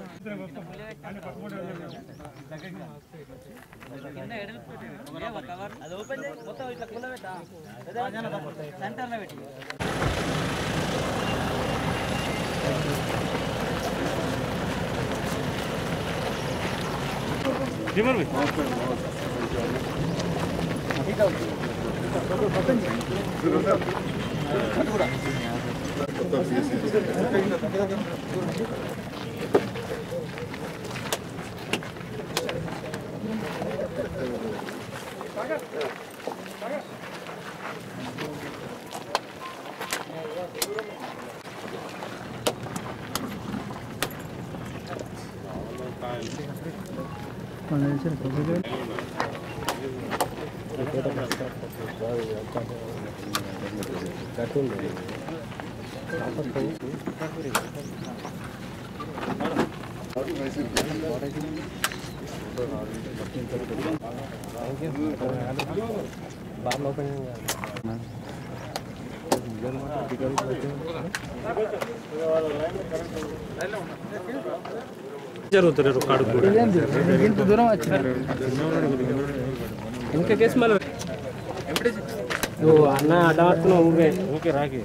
అది ఓపెన్ చేయి మొత్తం ఇట్లా కుండ పెట్టా సెంటర్లో పెట్టి జరుగుతున్నారు కాడు కూడా ఇంత దూరం వచ్చినారు ఇంకా కేసు మళ్ళీ నువ్వు అన్న అడ్డం వస్తున్నావు ఊగే ఓకే రాకి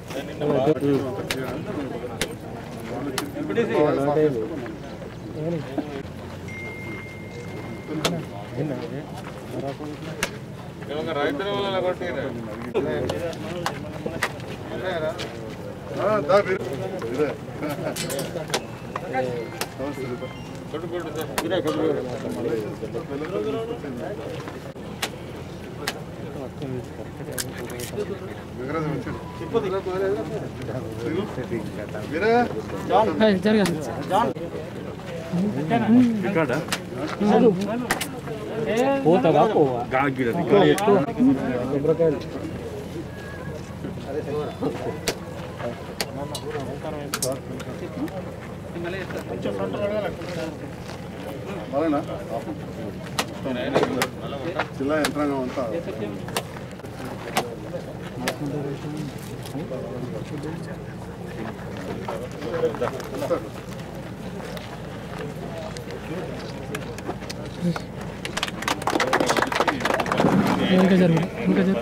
పోతావా పోవా కొబ్బరికాయలు మరేనా జిల్లా యంత్రాంగం అంతా ఇంకా జరుగు ఇంకా జరుగు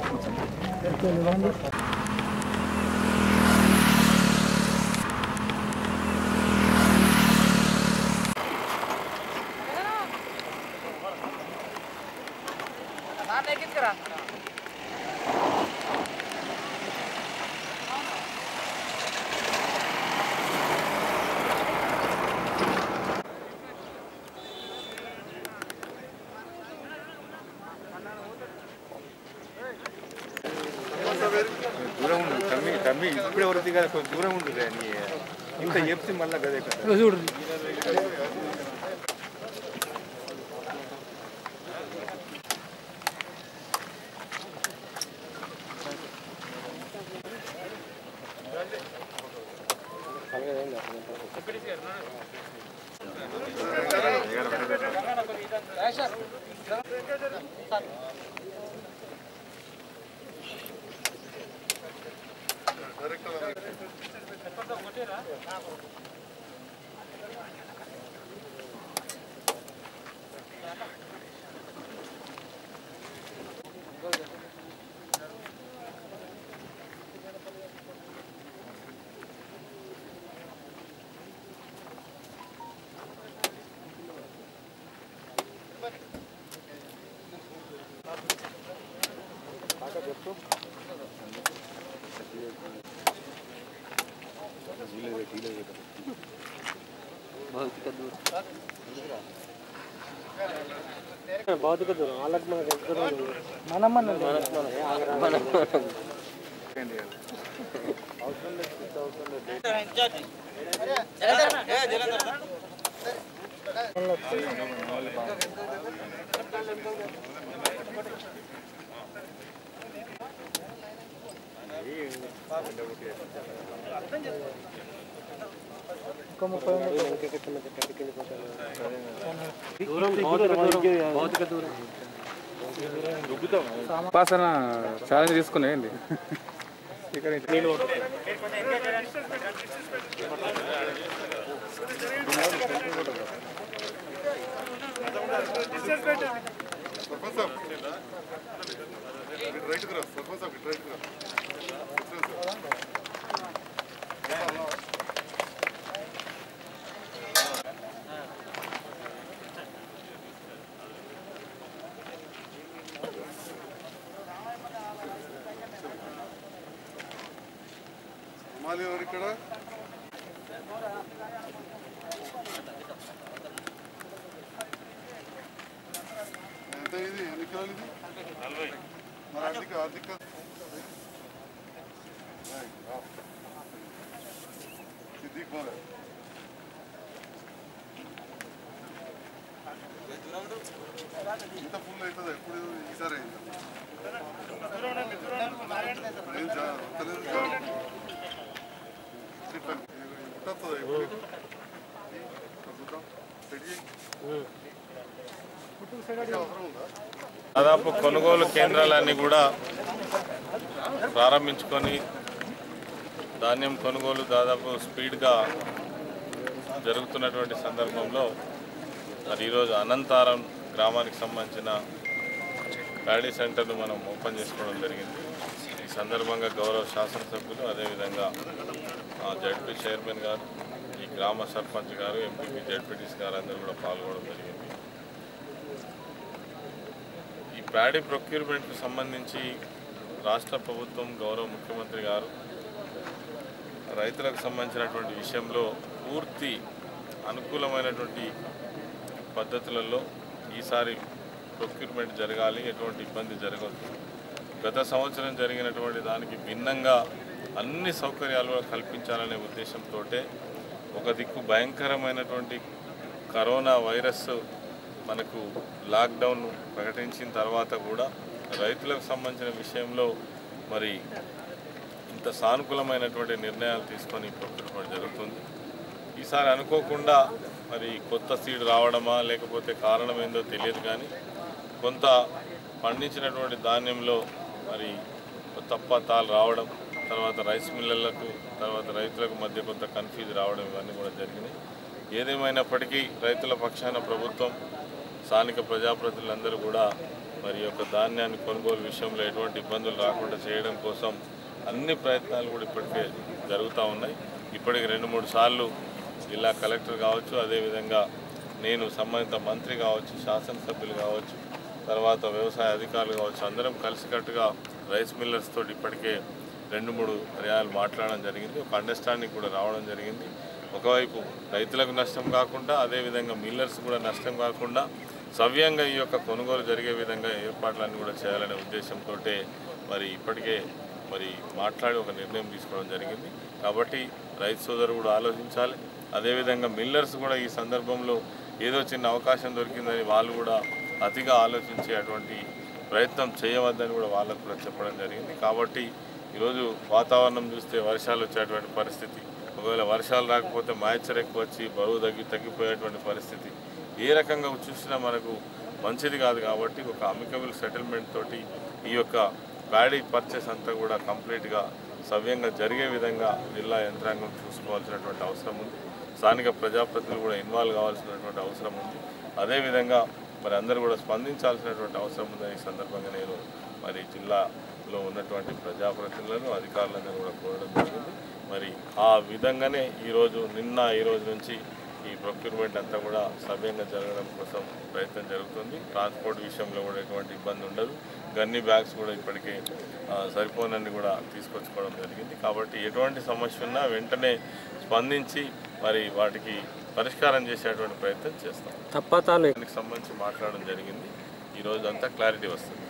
దూరం ఉండు కమ్మి కమ్మి ఇప్పుడే వరది కదా కొంచెం దూరం ఉంటుంది నీ ఇంత చెప్తే మళ్ళీ గదే కదా చూడు భౌతిక దూరం వాళ్ళకి మనకి ఎంత దూరం ఉంది? మనం మన దూరం భౌతిక దూరం భౌతిక దూరం ఉపాసన ఛాలెంజ్ తీసుకునేయండి ఇక్కడ నేను మాలి ఎవరు ఇక్కడ ఎంత ఇది ఎన్ని కిలోలు ఇది మరి ఆర్థిక ఆర్థిక సిద్దిక్ బాగా ఇంత ఫుల్ అవుతుంది ఎప్పుడు ఈసారి అయింది ఏం చా- తెలియదు కదా. ఇట్లా ఉంటుంది ఎప్పుడు చూద్దాం సెట్ చేయి అవసరం ఉందా దాదాపు కొనుగోలు కేంద్రాలన్నీ కూడా ప్రారంభించుకొని ధాన్యం కొనుగోలు దాదాపు స్పీడ్గా జరుగుతున్నటువంటి సందర్భంలో మరి ఈరోజు అనంతారం గ్రామానికి సంబంధించిన ప్యాడీ సెంటర్ను మనం ఓపెన్ చేసుకోవడం జరిగింది ఈ సందర్భంగా గౌరవ శాసనసభ్యులు అదేవిధంగా జడ్పీ చైర్మన్ గారు ఈ గ్రామ సర్పంచ్ గారు ఎంపీపీ జడ్పీటీసీ గారు అందరూ కూడా పాల్గొనడం జరిగింది ఈ ప్యాడీ ప్రొక్యూర్మెంట్కి సంబంధించి రాష్ట్ర ప్రభుత్వం గౌరవ ముఖ్యమంత్రి గారు రైతులకు సంబంధించినటువంటి విషయంలో పూర్తి అనుకూలమైనటువంటి పద్ధతులలో ఈసారి ప్రొక్యూర్మెంట్ జరగాలి ఎటువంటి ఇబ్బంది జరగదు గత సంవత్సరం జరిగినటువంటి దానికి భిన్నంగా అన్ని సౌకర్యాలు కూడా కల్పించాలనే ఉద్దేశంతో ఒక దిక్కు భయంకరమైనటువంటి కరోనా వైరస్ మనకు లాక్డౌన్ ప్రకటించిన తర్వాత కూడా రైతులకు సంబంధించిన విషయంలో మరి ఇంత సానుకూలమైనటువంటి నిర్ణయాలు తీసుకొని ప్రొక్యూర్మెంట్ జరుగుతుంది ఈసారి అనుకోకుండా మరి కొత్త సీడ్ రావడమా లేకపోతే కారణం ఏందో తెలియదు కానీ కొంత పండించినటువంటి ధాన్యంలో మరి తప్ప తాలు రావడం తర్వాత రైస్ మిల్లర్లకు తర్వాత రైతులకు మధ్య కొంత కన్ఫ్యూజ్ రావడం ఇవన్నీ కూడా జరిగినాయి ఏదేమైనప్పటికీ రైతుల పక్షాన ప్రభుత్వం స్థానిక ప్రజాప్రతినిధులందరూ కూడా మరి ఈ యొక్క ధాన్యాన్ని కొనుగోలు విషయంలో ఎటువంటి ఇబ్బందులు రాకుండా చేయడం కోసం అన్ని ప్రయత్నాలు కూడా ఇప్పటికే జరుగుతూ ఉన్నాయి ఇప్పటికి రెండు మూడు సార్లు జిల్లా కలెక్టర్ కావచ్చు అదేవిధంగా నేను సంబంధిత మంత్రి కావచ్చు శాసనసభ్యులు కావచ్చు తర్వాత వ్యవసాయ అధికారులు కావచ్చు అందరం కలిసికట్టుగా రైస్ మిల్లర్స్ తోటి ఇప్పటికే రెండు మూడు పర్యాలు మాట్లాడడం జరిగింది ఒక అండర్స్టాండింగ్ కూడా రావడం జరిగింది ఒకవైపు రైతులకు నష్టం కాకుండా అదేవిధంగా మిల్లర్స్ కూడా నష్టం కాకుండా సవ్యంగా ఈ యొక్క కొనుగోలు జరిగే విధంగా ఏర్పాట్లన్నీ కూడా చేయాలనే ఉద్దేశంతో మరి ఇప్పటికే మరి మాట్లాడి ఒక నిర్ణయం తీసుకోవడం జరిగింది కాబట్టి రైతు సోదరు కూడా ఆలోచించాలి అదేవిధంగా మిల్లర్స్ కూడా ఈ సందర్భంలో ఏదో చిన్న అవకాశం దొరికిందని వాళ్ళు కూడా అతిగా ఆలోచించే అటువంటి ప్రయత్నం చేయవద్దని కూడా వాళ్ళకు కూడా చెప్పడం జరిగింది కాబట్టి ఈరోజు వాతావరణం చూస్తే వర్షాలు వచ్చేటువంటి పరిస్థితి ఒకవేళ వర్షాలు రాకపోతే మాయిచర్ ఎక్కువ వచ్చి బరువు తగ్గి తగ్గిపోయేటువంటి పరిస్థితి ఏ రకంగా చూసినా మనకు మంచిది కాదు కాబట్టి ఒక అమికబుల్ సెటిల్మెంట్ తోటి ఈ యొక్క ప్యాడీ పర్చేస్ అంతా కూడా కంప్లీట్గా సవ్యంగా జరిగే విధంగా జిల్లా యంత్రాంగం చూసుకోవాల్సినటువంటి అవసరం ఉంది స్థానిక ప్రజాప్రతినిధులు కూడా ఇన్వాల్వ్ కావాల్సినటువంటి అవసరం ఉంది అదేవిధంగా మరి అందరూ కూడా స్పందించాల్సినటువంటి అవసరం ఉందని ఈ సందర్భంగా నేను మరి జిల్లాలో ఉన్నటువంటి ప్రజాప్రతినిధులను అధికారులందరూ కూడా కోరడం జరిగింది మరి ఆ విధంగానే ఈరోజు నిన్న ఈ రోజు నుంచి ఈ ప్రొక్యూర్మెంట్ అంతా కూడా సవ్యంగా జరగడం కోసం ప్రయత్నం జరుగుతుంది ట్రాన్స్పోర్ట్ విషయంలో కూడా ఎటువంటి ఇబ్బంది ఉండదు గన్ని బ్యాగ్స్ కూడా ఇప్పటికే ఆ, సరిపోనన్ని కూడా తీసుకొచ్చుకోవడం జరిగింది కాబట్టి ఎటువంటి సమస్య ఉన్నా వెంటనే స్పందించి మరి వాటికి పరిష్కారం చేసేటువంటి ప్రయత్నం చేస్తాం తప్పతాలు దానికి సంబంధించి మాట్లాడడం జరిగింది ఈరోజు అంతా క్లారిటీ వస్తుంది